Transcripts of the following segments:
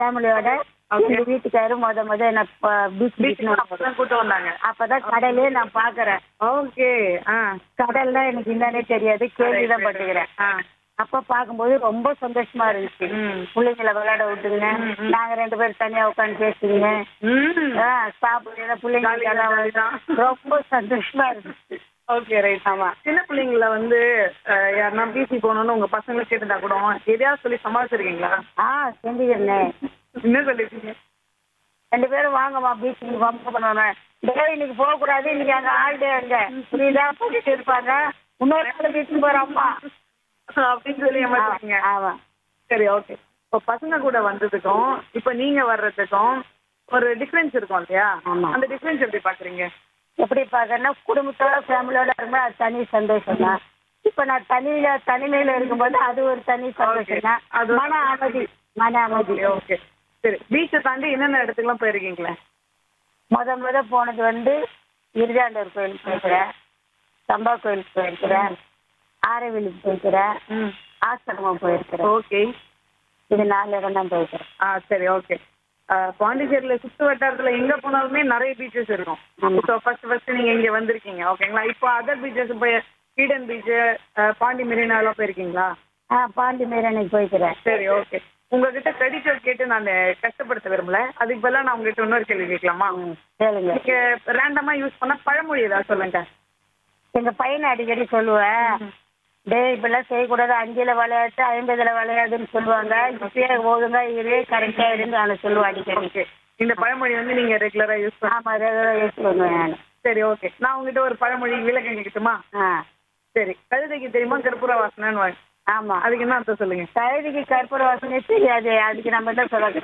ஃபேமிலியோட Okay. எங்க வீட்டுக்காரு முத முத என்ன பீச் பீச் அப்பதான் கூட்டு வந்தாங்க அப்பதான் கடலே நான் பாக்குறேன் ஓகே ஆ கடல்னா எனக்கு என்னன்னே தெரியாது கேள்விதான் பட்டுக்கிறேன் ஆ அப்ப பாக்கும்போது ரொம்ப சந்தோஷமா இருந்துச்சு ம். பிள்ளைங்களை விளையாட விட்டுங்க ம், ம். நாங்க ரெண்டு பேரும் தனியா உட்காந்து பேசுங்க ம் சாப்பிடுற பிள்ளைங்களுக்கு ஜாலியா எல்லாம் ஜாலிதான். ரொம்ப சந்தோஷமா இருந்துச்சு ஓகே ரைட் ஆமா சின்ன பிள்ளைங்கள வந்து அஹ், யாருன்னா பிசி போகணும்னு உங்க பசங்களுக்கு கேட்டுட்டா கூட எதையாவது சொல்லி சமாளிச்சிருக்கீங்களா ஆ செஞ்சுக்கிறேன் என்ன சொல்லிருக்கீங்க ரெண்டு பேரும் வாங்கம்மா பீச்சுக்கு வம்ப பண்ணுவாங்க டேய் இன்னைக்கு போக கூடாது இன்னைக்கு அங்க ஆல்டே அங்க புரியுதா போட்டுட்டு இருப்பாங்க இன்னொரு நாள் பீச்சுக்கு போறோம்மா அப்படின்னு சொல்லி ஏமாத்திருக்கீங்க ஆமா சரி ஓகே இப்போ பசங்க கூட வந்ததுக்கும் இப்போ நீங்க வர்றதுக்கும் ஒரு டிஃபரன்ஸ் இருக்கும் இல்லையா ஆமா. அந்த டிஃபரன்ஸ் எப்படி பாக்குறீங்க எப்படி பாக்கன்னா குடும்பத்தோட ஃபேமிலியோட இருக்கும்போது அது தனி சந்தோஷம் தான் இப்ப நான் தனியில தனிமையில இருக்கும்போது அது ஒரு தனி சந்தோஷம் தான் Okay. அது- மன அமைதி மன அமைதி ஓகே ஓகே சரி பீச்சை தாண்டி என்னென்ன இடத்துக்குலாம் போயிருக்கீங்களே முத முத போனது வந்து இருதாண்டூர் கோயிலுக்கு போயிருக்கிறேன் சம்பா கோயிலுக்கு போயிருக்கிறேன் ஆரவிலுக்கு போயிருக்கிறேன் ம் ஆசிரமம் போயிருக்கிறேன் ஓகே இது நாலு இடம் தான் போயிருக்கிறேன் ஆ சரி ஓகே பாண்டிச்சேரியில சுத்து வட்டாரத்துல எங்க போனாலுமே நிறைய பீச்சஸ் இருக்கும் ஆமா. ஸோ ஃபர்ஸ்ட் ஃபர்ஸ்ட் நீங்க இங்க வந்திருக்கீங்க ஓகேங்களா இப்போ அதர் பீச்சஸ் போய் ஈடன் பீச் பாண்டி மெரினா எல்லாம் போயிருக்கீங்களா ஆ பாண்டி மேரனுக்கு போயிருக்கிறேன் சரி ஓகே உங்ககிட்ட கிரெடிட் கேட்டு நான் கஷ்டப்படுத்த விரும்பல அதுக்கு பதிலா நான் உங்ககிட்ட இன்னொரு கேள்வி கேட்கலாமா ம், கேளுங்க நீங்க ரேண்டமா யூஸ் பண்ண பழமொழி ஏதாவது சொல்லுங்க எங்க பையனை அடிக்கடி சொல்லுவேன் டேய் இப்பெல்லாம் செய்யக்கூடாது அஞ்சுல விளையாட்டு ஐம்பதுல விளையாடுன்னு சொல்லுவாங்க இப்பயே ஒழுங்கா இரு கரெக்டா இருந்து நான் சொல்லுவேன் அடிக்கடி ஓகே இந்த பழமொழி வந்து நீங்க ரெகுலரா யூஸ் பண்ண ஆமா ரெகுலரா யூஸ் பண்ணுவேன் நான் சரி ஓகே நான் உங்ககிட்ட ஒரு பழமொழி விளக்கம் கேட்கட்டுமா ஆ சரி கழுதைக்கு தெரியுமா கற்பூர வாசனைன்னு வாங்க ஆமா அதுக்கு என்ன அர்த்தம் சொல்லுங்க கழுதிக்கு கற்பூர வாசனை தெரியாது அதுக்கு நம்ம தான் சொல்ல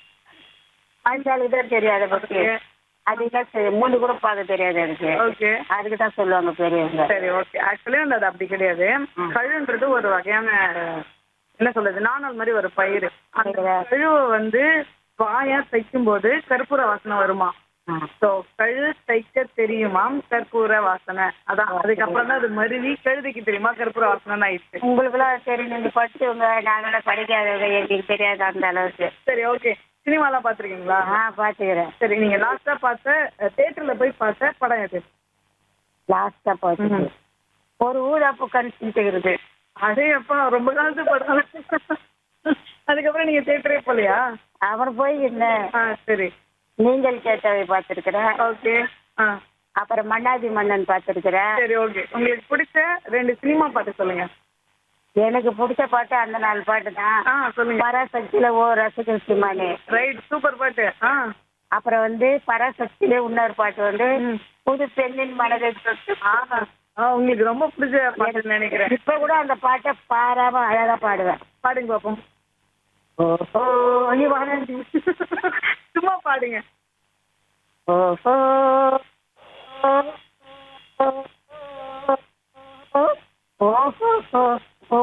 மனுஷாளுக்கு தான் தெரியாது பத்தி அதுதான் சரி மூணு கூட பார்க்க தெரியாது எனக்கு ஓகே அதுக்கு தான் சொல்லுவாங்க பெரியவங்க சரி ஓகே ஆக்சுவலி வந்து அது அப்படி கிடையாது கழுன்றது ஒரு வகையான என்ன சொல்றது நாணல் மாதிரி ஒரு பயிர் அந்த சரிங்க. கழுவை வந்து வாயா தைக்கும் போது கற்பூர வாசனை வருமா ஆ. ஸோ கழு தைக்க தெரியுமாம் கற்பூர வாசனை அதான் அதுக்கப்புறம் தான் அது மருவி கழுதைக்கு தெரியுமா கற்பூர வாசனை ஆயிடுச்சு உங்களுக்குலாம் சரி நீங்க படிச்சவங்க நாங்களாம் படிக்காதவங்க எங்களுக்கு தெரியாது அந்த அளவுக்கு சரி ஓகே சினிமாலாம் பார்த்துருக்கீங்களா ஆ பாத்துக்கிறேன் சரி நீங்க லாஸ்டா பார்த்த தேட்டர்ல போய் பார்த்த படம் எது லாஸ்டா பார்த்து ஒரு ஊதாப்பு கணிச்சுட்டு அதே அப்பா ரொம்ப காலத்து படம் அதுக்கப்புறம் நீங்க தேட்டரே போலையா அவர் போய் என்ன ஆ சரி நீங்கள் கேட்டவை பார்த்துருக்கிறேன் ஓகே ஆ அப்புறம் மன்னாதி மன்னன் பார்த்துருக்கிறேன் சரி ஓகே உங்களுக்கு பிடிச்ச ரெண்டு சினிமா பாட்டு சொல்லுங்க எனக்கு பிடிச்ச பாட்டு அந்த நாலு பாட்டு தான் ஆ சொல்லுங்க பராசக்தியில ஓ ரசிகர் சிமானே ரைட் சூப்பர் பாட்டு ஆ அப்புறம் வந்து பராசக்தியில இன்னொரு பாட்டு வந்து ம். புது பெண்ணின் மனதை தொட்டு ஆஹா ஆ உங்களுக்கு ரொம்ப பிடிச்ச பாட்டுன்னு நினைக்கிறேன் இப்ப கூட அந்த பாட்டை பாராம அழகா பாடுவேன் பாடுங்க பாப்போம் ஓஹோ நீ வாழந்தி சும்மா பாடுங்க ஓஹோ ஓஹோ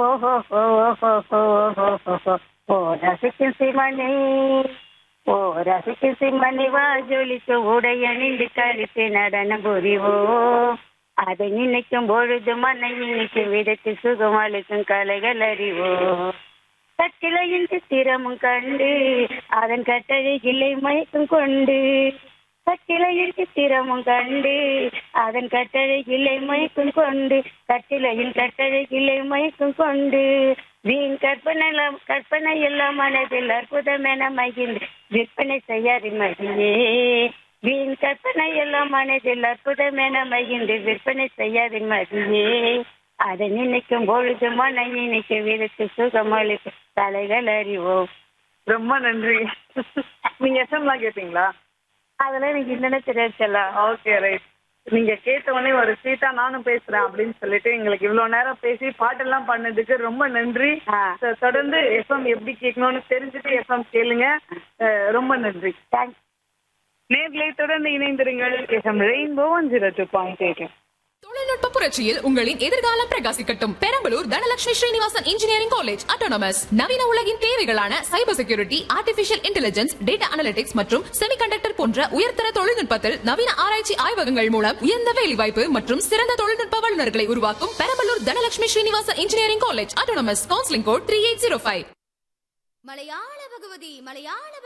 ஓ ரசிக்கும் சிமணி ஓ ரசிக்கும் சிமணி வா ஜொலிக்கு உடை அணிந்து கழித்து நடனம் புரிவோம் அதை நினைக்கும் பொழுது மன இன்னைக்கும் விதத்து சுகம் அளிக்கும் கலைகள் அறிவோம் கட்டிலையின் சித்திரமும் கண்டு அதன் கட்டளை கிளை மயக்கம் கொண்டு கட்டிலையின் சித்திரமும் கண்டு அதன் கட்டளை கிளை மயக்கம் கொண்டு கட்டிலையின் கட்டளை கிளை மயக்கம் கொண்டு வீண் கற்பனை எல்லாம் கற்பனை எல்லாம் மனதில் அற்புதமென மகிழ்ந்து விற்பனை செய்யாதி மகிழே வீண் கற்பனை எல்லாம் மனதில் அற்புதமென மகிழ்ந்து விற்பனை செய்யாதி மகிழே அதை நினைக்கும் பொழுது மன நினைக்க விதத்து சுகமளிப்பு தலைகள் அறிவோம் ரொம்ப நன்றி நீங்க எஸ்எம்லாம் கேட்பீங்களா அதெல்லாம் எனக்கு என்னென்ன தெரியாது செல்லம். ஓகே ரைட் நீங்க கேட்ட உடனே ஒரு சீட்டா நானும் பேசுறேன் அப்படின்னு சொல்லிட்டு எங்களுக்கு இவ்வளவு நேரம் பேசி பாட்டெல்லாம் பண்ணதுக்கு ரொம்ப நன்றி ஆ. தொ- தொடர்ந்து எஃப்எம் எப்படி கேட்கணும்னு தெரிஞ்சுட்டு எஃப்எம் கேளுங்க அஹ் ரொம்ப நன்றி தேங்க்ஸ் நேர்களை தொடர்ந்து இணைந்திருங்கள் FM rainbow zero two point eight தொழில்நுட்ப புரட்சியில் உங்களின் எதிர்காலம் பிரகாசிக்கட்டும் Perambalur Dhanalakshmi Srinivasan engineering college autonomous நவீன உலகின் தேவைகளான cyber security artificial intelligence data analytics மற்றும் செமிகண்டக்டர் போன்ற உயர்தர தொழில்நுட்பத்தில் நவீன ஆராய்ச்சி ஆய்வகங்கள் மூலம் உயர்ந்த வேலைவாய்ப்பு மற்றும் சிறந்த தொழில்நுட்ப வல்லுநர்களை உருவாக்கும் Perambalur Dhanalakshmi Srinivasan engineering college autonomous counselling code three eight zero five மலையாள பகவதி மலையாள